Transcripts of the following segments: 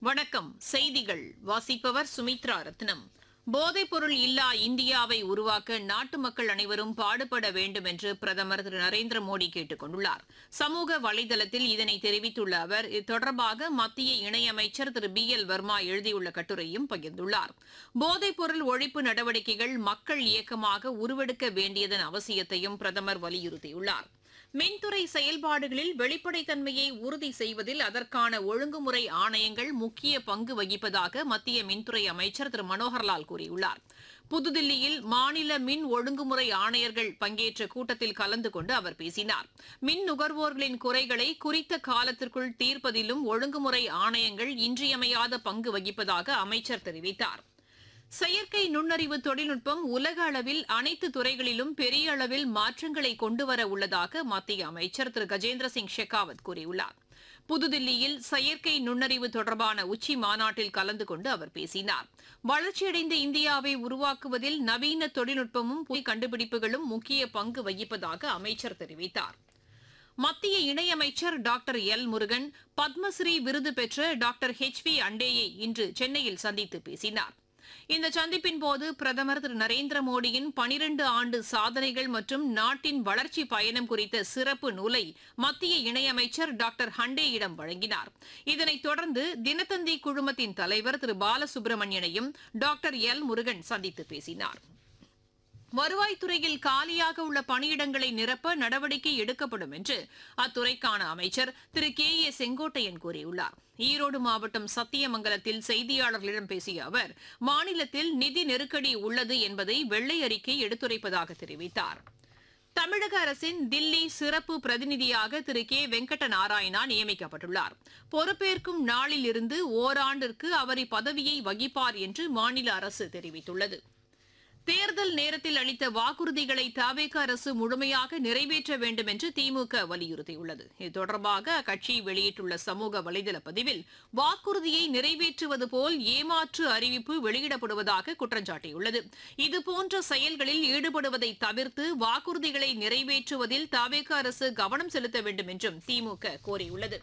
வணக்கம் செய்திகள் வாசிப்பவர் சுமித்ரா ரத்னம் போதைப்பொருள் இல்லா இந்தியாவை உருவாக்க நாட்டு மக்கள் அனைவரும் பாடுபட வேண்டும் என்று பிரதமர் திரு நரேந்திர மோடி கேட்டுக் கொண்டுள்ளார் சமூக வலைதளத்தில் இதனை தெரிவித்துள்ள அவர் இது தொடர்பாக மத்திய இணையமைச்சர் திரு பி எல் வர்மா எழுதியுள்ள கட்டுரையும் பகிர்ந்துள்ளார் போதைப்பொருள் ஒழிப்பு நடவடிக்கைகள் மக்கள் இயக்கமாக உருவெடுக்க வேண்டியதன் அவசியத்தையும் பிரதமர் வலியுறுத்தியுள்ளார் மின்துறை செயல்பாடுகளில் வெளிப்படைத்தன்மையை உறுதி செய்வதில் அதற்கான ஒழுங்குமுறை ஆணையங்கள் முக்கிய பங்கு வகிப்பதாக மத்திய மின்துறை அமைச்சர் திரு மனோகர்லால் கூறியுள்ளார் புதுதில்லியில் மாநில மின் ஒழுங்குமுறை ஆணையர்கள் பங்கேற்ற கூட்டத்தில் கலந்து கொண்டு அவர் பேசினார் மின் நுகர்வோர்களின் குறைகளை குறித்த காலத்திற்குள் தீர்ப்பதிலும் ஒழுங்குமுறை ஆணையங்கள் இன்றியமையாத பங்கு வகிப்பதாக அமைச்சர் தெரிவித்தார் செயற்கை நுண்ணறிவு தொழில்நுட்பம் உலக அளவில் அனைத்து துறைகளிலும் பெரிய அளவில் மாற்றங்களை கொண்டுவர உள்ளதாக மத்திய அமைச்சர் திரு கஜேந்திர சிங் ஷெகாவத் கூறியுள்ளார் புதுதில்லியில் செயற்கை நுண்ணறிவு தொடர்பான உச்சி மாநாட்டில் கலந்து கொண்டு அவர் பேசினார் வளர்ச்சியடைந்த இந்தியாவை உருவாக்குவதில் நவீன தொழில்நுட்பமும் புதிய கண்டுபிடிப்புகளும் முக்கிய பங்கு வகிப்பதாக அமைச்சர் தெரிவித்தார் மத்திய இணையமைச்சர் டாக்டர் எல் முருகன் பத்மஸ்ரீ விருது பெற்ற டாக்டர் ஹெச் வி அண்டேயை இன்று சென்னையில் சந்தித்து பேசினார் இந்த சந்திப்பின் போது பிரதமர் திரு நரேந்திர மோடியின் பனிரண்டு ஆண்டு சாதனைகள் மற்றும் நாட்டின் வளர்ச்சி பயணம் குறித்த சிறப்பு நூலை மத்திய இணையமைச்சர் டாக்டர் ஹண்டேயிடம் வழங்கினார் இதனைத் தொடர்ந்து தினத்தந்தி குழுமத்தின் தலைவர் திரு பாலசுப்ரமணியனையும் டாக்டர் எல் முருகன் சந்தித்து பேசினார் வருவாய்த்துறையில் காலியாக உள்ள பணியிடங்களை நிரப்ப நடவடிக்கை எடுக்கப்படும் என்று அத்துறைக்கான அமைச்சர் திரு கே ஏ செங்கோட்டையன் கூறியுள்ளார் ஈரோடு மாவட்டம் சத்தியமங்கலத்தில் செய்தியாளர்களிடம் பேசிய அவர் மாநிலத்தில் நிதி நெருக்கடி உள்ளது என்பதை வெள்ளை அறிக்கை எடுத்துரைப்பதாக தெரிவித்தார் தமிழக அரசின் தில்லி சிறப்பு பிரதிநிதியாக திரு கே வெங்கட நாராயணா நியமிக்கப்பட்டுள்ளார் பொறுப்பேற்கும் நாளில் இருந்து ஓராண்டிற்கு அவர் இப்பதவியை வகிப்பார் என்று மாநில அரசு தெரிவித்துள்ளது தேர்தல் நேரத்தில் அளித்த வாக்குறுதிகளை தவேக அரசு முழுமையாக நிறைவேற்ற வேண்டும் என்று திமுக வலியுறுத்தியுள்ளது இது தொடர்பாக அக்கட்சி வெளியிட்டுள்ள சமூக வலைதள பதிவில் வாக்குறுதியை நிறைவேற்றுவது போல் ஏமாற்று அறிவிப்பு வெளியிடப்படுவதாக குற்றம் சாட்டியுள்ளது இதுபோன்ற செயல்களில் ஈடுபடுவதை தவிர்த்து வாக்குறுதிகளை நிறைவேற்றுவதில் தவேக அரசு கவனம் செலுத்த வேண்டும் என்றும் திமுக கோரியுள்ளது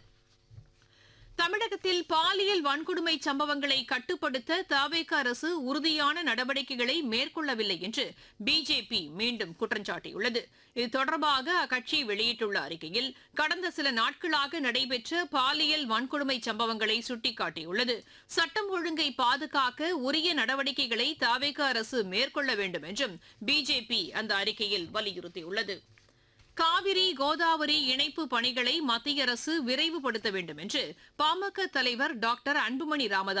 தமிழகத்தில் பாலியல் வன்கொடுமை சம்பவங்களை கட்டுப்படுத்த தவேக அரசு உறுதியான நடவடிக்கைகளை மேற்கொள்ளவில்லை என்று பிஜேபி மீண்டும் குற்றம் சாட்டியுள்ளது இது தொடர்பாக அக்கட்சி வெளியிட்டுள்ள அறிக்கையில் கடந்த சில நாட்களாக நடைபெற்ற பாலியல் வன்கொடுமை சம்பவங்களை சுட்டிக்காட்டியுள்ளது சட்டம் ஒழுங்கை பாதுகாக்க உரிய நடவடிக்கைகளை தவேக அரசு மேற்கொள்ள வேண்டும் என்றும் பிஜேபி அந்த அறிக்கையில் வலியுறுத்தியுள்ளது காவிரி கோதாவரி இணைப்பு பணிகளை மத்திய அரசு விரைவுபடுத்த வேண்டும் என்று பாமக தலைவர் டாக்டர் அன்புமணி ராமதாஸ்